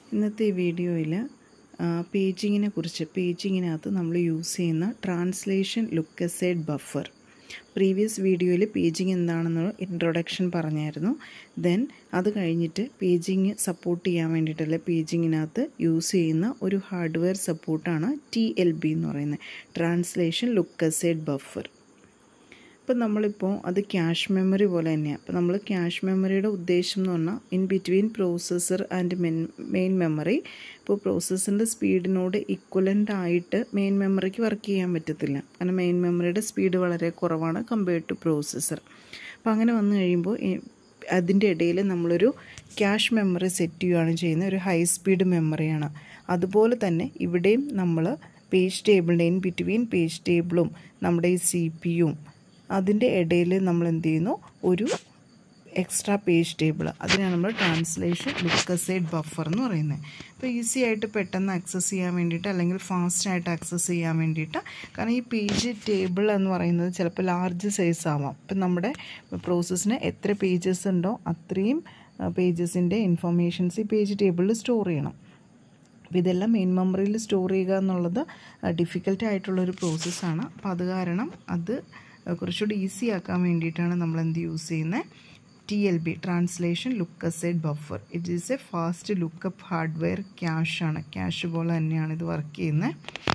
ഇന്നത്തെ ഈ വീഡിയോയിൽ പേജിങ്ങിനെ കുറിച്ച് പേജിങ്ങിനകത്ത് നമ്മൾ യൂസ് ചെയ്യുന്ന translation look aside buffer previous വീഡിയോയിൽ പേജിങ് എന്താണെന്നുള്ള ഇൻട്രൊഡക്ഷൻ പറഞ്ഞായിരുന്നു ദെൻ അത് കഴിഞ്ഞിട്ട് പേജിങ് സപ്പോർട്ട് ചെയ്യാൻ വേണ്ടിയിട്ടുള്ള പേജിങ്ങിനകത്ത് യൂസ് ചെയ്യുന്ന ഒരു ഹാർഡ്വെയർ സപ്പോർട്ടാണ് ടി എൽ ബി എന്ന് പറയുന്നത് ട്രാൻസ്ലേഷൻ ലുക്ക് എസൈഡ് ബഫർ ഇപ്പം നമ്മളിപ്പോൾ അത് ക്യാഷ് മെമ്മറി പോലെ തന്നെയാണ് അപ്പോൾ നമ്മൾ ക്യാഷ് മെമ്മറിയുടെ ഉദ്ദേശം എന്ന് പറഞ്ഞാൽ in between processor and main main memory ഇപ്പോൾ പ്രോസസ്സറിൻ്റെ സ്പീഡിനോട് ഇക്വലൻ്റ് ആയിട്ട് മെയിൻ മെമ്മറിക്ക് വർക്ക് ചെയ്യാൻ പറ്റത്തില്ല കാരണം മെയിൻ മെമ്മറിയുടെ സ്പീഡ് വളരെ കുറവാണ് കമ്പയർഡ് ടു പ്രോസസ്സർ അപ്പോൾ അങ്ങനെ വന്നു കഴിയുമ്പോൾ അതിൻ്റെ ഇടയിൽ നമ്മളൊരു ക്യാഷ് മെമ്മറി സെറ്റ് ചെയ്യുകയാണ് ചെയ്യുന്നത് ഒരു ഹൈ സ്പീഡ് മെമ്മറിയാണ് അതുപോലെ തന്നെ ഇവിടെയും നമ്മൾ പേജ് ടേബിളിൻ്റെ ഇൻ ബിറ്റ്വീൻ പേജ് ടേബിളും നമ്മുടെ ഈ സി പി യും അതിൻ്റെ ഇടയിൽ നമ്മൾ എന്ത് ചെയ്യുന്നു ഒരു എക്സ്ട്രാ പേജ് ടേബിൾ അതിനാണ് നമ്മൾ ട്രാൻസ്ലേഷൻ ലുക്കസൈഡ് ബഫർ എന്ന് പറയുന്നത് അപ്പോൾ ഈസി ആയിട്ട് പെട്ടെന്ന് ആക്സസ് ചെയ്യാൻ വേണ്ടിയിട്ട് അല്ലെങ്കിൽ ഫാസ്റ്റ് ആയിട്ട് ആക്സസ് ചെയ്യാൻ വേണ്ടിയിട്ട് കാരണം ഈ പേജ് ടേബിൾ എന്ന് പറയുന്നത് ചിലപ്പോൾ ലാർജ് സൈസ് ആവാം ഇപ്പം നമ്മുടെ പ്രോസസ്സിന് എത്ര പേജസ് ഉണ്ടോ അത്രയും പേജസിൻ്റെ ഇൻഫർമേഷൻസ് ഈ പേജ് ടേബിളിൽ സ്റ്റോർ ചെയ്യണം അപ്പോൾ ഇതെല്ലാം മെയിൻ മെമ്മറിയിൽ സ്റ്റോർ ചെയ്യുക എന്നുള്ളത് ഡിഫിക്കൽട്ട് ആയിട്ടുള്ളൊരു പ്രോസസ്സാണ് അപ്പോൾ അത് കാരണം അത് കുറച്ചുകൂടി ഈസി ആക്കാൻ വേണ്ടിയിട്ടാണ് നമ്മൾ എന്ത് യൂസ് ചെയ്യുന്നത് T L B translation look aside buffer it is a fast lookup hardware cache ആണ് ക്യാഷ് പോലെ തന്നെയാണ് ഇത് വർക്ക് ചെയ്യുന്നത്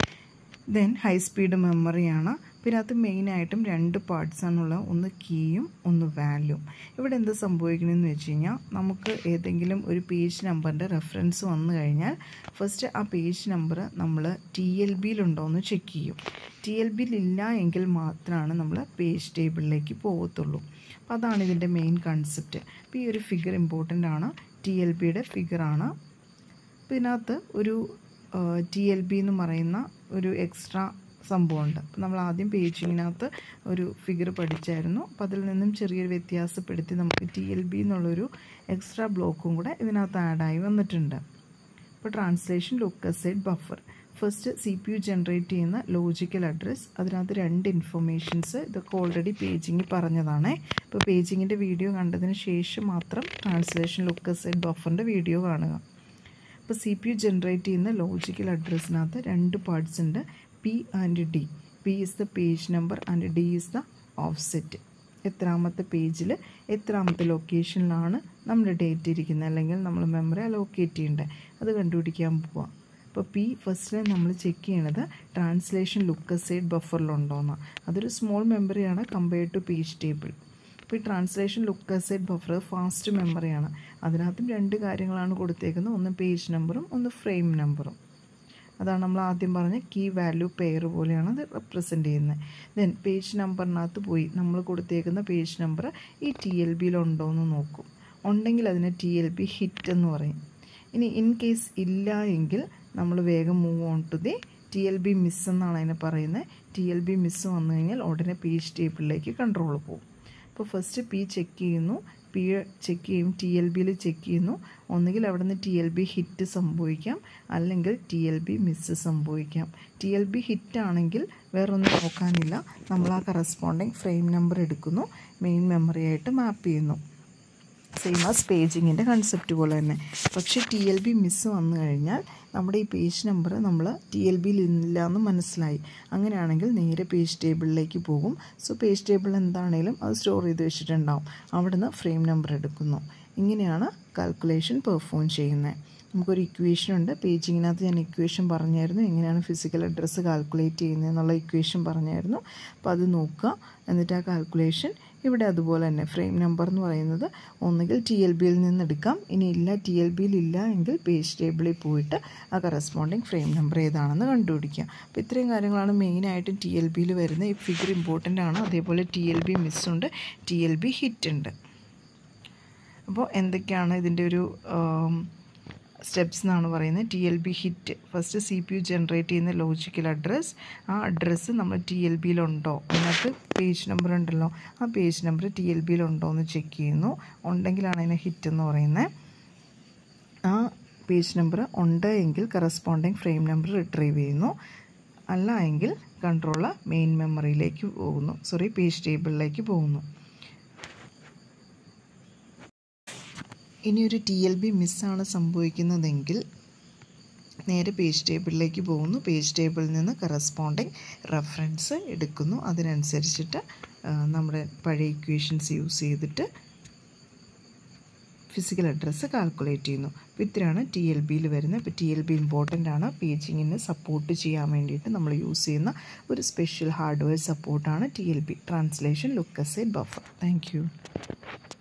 ദെൻ ഹൈ സ്പീഡ് മെമ്മറിയാണ് പിന്നെ അത് മെയിനായിട്ടും രണ്ട് പാർട്സാണുള്ളത് ഒന്ന് കീയും ഒന്ന് വാല്യൂം ഇവിടെ എന്ത് സംഭവിക്കണമെന്ന് വെച്ച് കഴിഞ്ഞാൽ നമുക്ക് ഏതെങ്കിലും ഒരു പേജ് നമ്പറിൻ്റെ റെഫറൻസ് വന്നു കഴിഞ്ഞാൽ ഫസ്റ്റ് ആ പേജ് നമ്പർ നമ്മൾ ടി എൽ ബിയിലുണ്ടോ എന്ന് ചെക്ക് ചെയ്യും ടി എൽ ബിയിലില്ല എങ്കിൽ മാത്രമാണ് നമ്മൾ പേജ് ടേബിളിലേക്ക് പോകത്തുള്ളൂ അപ്പോൾ അതാണ് ഇതിൻ്റെ മെയിൻ കൺസെപ്റ്റ് അപ്പോൾ ഈ ഒരു ഫിഗർ ഇമ്പോർട്ടൻ്റ് ആണ് ടി എൽ ബിയുടെ ഫിഗറാണ് അപ്പോൾ ഇതിനകത്ത് ഒരു ടി എൽ ബി എന്ന് പറയുന്ന ഒരു എക്സ്ട്രാ സംഭവമുണ്ട് അപ്പോൾ നമ്മൾ ആദ്യം പേജിങ്ങിനകത്ത് ഒരു ഫിഗർ പഠിച്ചായിരുന്നു അപ്പോൾ അതിൽ നിന്നും ചെറിയൊരു വ്യത്യാസപ്പെടുത്തി നമുക്ക് ടി എൽ ബി എന്നുള്ളൊരു എക്സ്ട്രാ ബ്ലോക്കും കൂടെ ഇതിനകത്ത് ആഡായി വന്നിട്ടുണ്ട് അപ്പോൾ translation lookaside buffer first C P U generate ചെയ്യുന്ന ലോജിക്കൽ അഡ്രസ്സ് അതിനകത്ത് രണ്ട് ഇൻഫർമേഷൻസ് ഇതൊക്കെ ഓൾറെഡി പേജിങ് പറഞ്ഞതാണ് ഇപ്പോൾ പേജിങ്ങിൻ്റെ വീഡിയോ കണ്ടതിന് ശേഷം മാത്രം ട്രാൻസ്ലേഷൻ ലുക്കസൈഡ് ബഫറിൻ്റെ വീഡിയോ കാണുക അപ്പോൾ സി പി യു ജനറേറ്റ് ചെയ്യുന്ന ലോജിക്കൽ അഡ്രസ്സിനകത്ത് രണ്ട് പാർട്സ് ഉണ്ട് P and D P is the page number and D is the offset എത്രാമത്തെ പേജിൽ എത്രാമത്തെ ലൊക്കേഷനിലാണ് നമ്മുടെ ഡേറ്റ് ഇരിക്കുന്നത് അല്ലെങ്കിൽ നമ്മൾ മെമ്മറി അലോക്കേറ്റ് ചെയ്യേണ്ടത് അത് കണ്ടുപിടിക്കാൻ പോവാം അപ്പോൾ പി ഫസ്റ്റിൽ നമ്മൾ ചെക്ക് ചെയ്യണത് ട്രാൻസ്ലേഷൻ ലുക്കസൈഡ് ബഫറിലുണ്ടോയെന്ന് അതൊരു സ്മോൾ മെമ്മറിയാണ് കമ്പയർഡ് ടു പേജ് ടേബിൾ ഇപ്പോൾ ഈ ട്രാൻസ്ലേഷൻ ലുക്കസൈഡ് ബഫർ ഫാസ്റ്റ് മെമ്മറിയാണ് അതിനകത്തും രണ്ട് കാര്യങ്ങളാണ് കൊടുത്തേക്കുന്നത് ഒന്ന് പേജ് നമ്പറും ഒന്ന് ഫ്രെയിം നമ്പറും അതാണ് നമ്മൾ ആദ്യം പറഞ്ഞ കീ വാല്യൂ പെയർ പോലെയാണ് അത് റെപ്രസെൻ്റ് ചെയ്യുന്നത് ദെൻ പേജ് നമ്പറിനകത്ത് പോയി നമ്മൾ കൊടുത്തേക്കുന്ന പേജ് നമ്പർ ഈ ടി എൽ ബിയിലുണ്ടോ എന്ന് നോക്കും ഉണ്ടെങ്കിൽ അതിനെ ടി എൽ ബി ഹിറ്റ് എന്ന് പറയും ഇനി ഇൻ കേസ് ഇല്ല എങ്കിൽ നമ്മൾ വേഗം move on to the T L B miss എന്നാണ് അതിനെ പറയുന്നത് ടി എൽ ബി മിസ് വന്നു കഴിഞ്ഞാൽ ഉടനെ പേജ് ടേബിളിലേക്ക് കൺട്രോൾ പോകും അപ്പോൾ ഫസ്റ്റ് പി ചെക്ക് ചെയ്യുന്നു പി ചെക്ക് ചെയ്യും ടി എൽ ബിയിൽ ചെക്ക് ചെയ്യുന്നു ഒന്നുകിൽ അവിടെ നിന്ന് ടി എൽ ബി ഹിറ്റ് സംഭവിക്കാം അല്ലെങ്കിൽ ടി എൽ ബി മിസ് സംഭവിക്കാം ടി എൽ ബി ഹിറ്റ് ആണെങ്കിൽ വേറൊന്നും നോക്കാനില്ല നമ്മൾ ആ കറസ്പോണ്ടിങ് ഫ്രെയിം നമ്പർ എടുക്കുന്നു മെയിൻ മെമ്മറിയായിട്ട് മാപ്പ് ചെയ്യുന്നു സെയിം ആസ് പേജിങ്ങിൻ്റെ കൺസെപ്റ്റ് പോലെ തന്നെ പക്ഷേ ടി എൽ ബി മിസ് വന്നു കഴിഞ്ഞാൽ നമ്മുടെ ഈ പേജ് നമ്പർ നമ്മൾ ടി എൽ ബിയിൽ ഇല്ല എന്ന് മനസ്സിലായി അങ്ങനെയാണെങ്കിൽ നേരെ പേജ് ടേബിളിലേക്ക് പോകും സോ പേജ് ടേബിൾ എന്താണേലും അത് സ്റ്റോർ ചെയ്ത് വെച്ചിട്ടുണ്ടാവും അവിടുന്ന് ഫ്രെയിം നമ്പർ എടുക്കുന്നു ഇങ്ങനെയാണ് കാൽക്കുലേഷൻ പെർഫോം ചെയ്യുന്നത് നമുക്കൊരു ഇക്വേഷൻ ഉണ്ട് പേജിങ്ങിനകത്ത് ഞാൻ ഇക്വേഷൻ പറഞ്ഞായിരുന്നു എങ്ങനെയാണ് ഫിസിക്കൽ അഡ്രസ്സ് കാൽക്കുലേറ്റ് ചെയ്യുന്നത് എന്നുള്ള ഇക്വേഷൻ പറഞ്ഞായിരുന്നു അപ്പോൾ അത് നോക്കുക എന്നിട്ട് ആ കാൽക്കുലേഷൻ ഇവിടെ അതുപോലെ തന്നെ ഫ്രെയിം നമ്പർ എന്ന് പറയുന്നത് ഒന്നുകിൽ ടി എൽ ബിയിൽ നിന്ന് എടുക്കാം ഇനി ഇല്ല ടി എൽ ബിയിൽ ഇല്ല എങ്കിൽ പേജ് ടേബിളിൽ പോയിട്ട് ആ കറസ്പോണ്ടിങ് ഫ്രെയിം നമ്പർ ഏതാണെന്ന് കണ്ടുപിടിക്കുക അപ്പോൾ ഇത്രയും കാര്യങ്ങളാണ് മെയിനായിട്ടും ടി എൽ ബിയിൽ വരുന്നത് ഈ ഫിഗർ ഇമ്പോർട്ടൻ്റ് ആണ് അതേപോലെ ടി എൽ ബി മിസ്സുണ്ട് ടി എൽ ബി ഹിറ്റ് ഉണ്ട് അപ്പോൾ എന്തൊക്കെയാണ് ഇതിൻ്റെ ഒരു സ്റ്റെപ്സ് എന്നാണ് പറയുന്നത് T L B hit first C P U generate ചെയ്യുന്ന ലോജിക്കൽ അഡ്രസ്സ് ആ അഡ്രസ്സ് നമ്മൾ ടി എൽ ബിയിലുണ്ടോ അതിനകത്ത് പേജ് നമ്പർ ഉണ്ടല്ലോ ആ പേജ് നമ്പർ ടി എൽ ബിയിലുണ്ടോ എന്ന് ചെക്ക് ചെയ്യുന്നു ഉണ്ടെങ്കിലാണ് അതിനെ ഹിറ്റ് എന്ന് പറയുന്നത് ആ പേജ് നമ്പർ ഉണ്ട് എങ്കിൽ കറസ്പോണ്ടിങ് ഫ്രെയിം നമ്പർ റിട്രീവ് ചെയ്യുന്നു അല്ല എങ്കിൽ കൺട്രോളർ മെയിൻ മെമ്മറിയിലേക്ക് പോകുന്നു സോറി പേജ് ടേബിളിലേക്ക് പോകുന്നു ഇനി ഒരു ടി എൽ ബി മിസ്സാണ് സംഭവിക്കുന്നതെങ്കിൽ നേരെ പേജ് ടേബിളിലേക്ക് പോകുന്നു പേജ് ടേബിളിൽ നിന്ന് കറസ്പോണ്ടിങ് റെഫറൻസ് എടുക്കുന്നു അതിനനുസരിച്ചിട്ട് നമ്മുടെ പഴയ ഇക്വേഷൻസ് യൂസ് ചെയ്തിട്ട് ഫിസിക്കൽ അഡ്രസ്സ് കാൽക്കുലേറ്റ് ചെയ്യുന്നു അപ്പോൾ ഇത്രയാണ് ടി എൽ ബിയിൽ വരുന്നത് ഇപ്പോൾ ടി എൽ ബി ഇമ്പോർട്ടൻ്റ് ആണ് പേജിങ്ങിന് സപ്പോർട്ട് ചെയ്യാൻ വേണ്ടിയിട്ട് നമ്മൾ യൂസ് ചെയ്യുന്ന ഒരു സ്പെഷ്യൽ ഹാർഡ്വെയർ സപ്പോർട്ടാണ് T L B translation lookaside buffer thank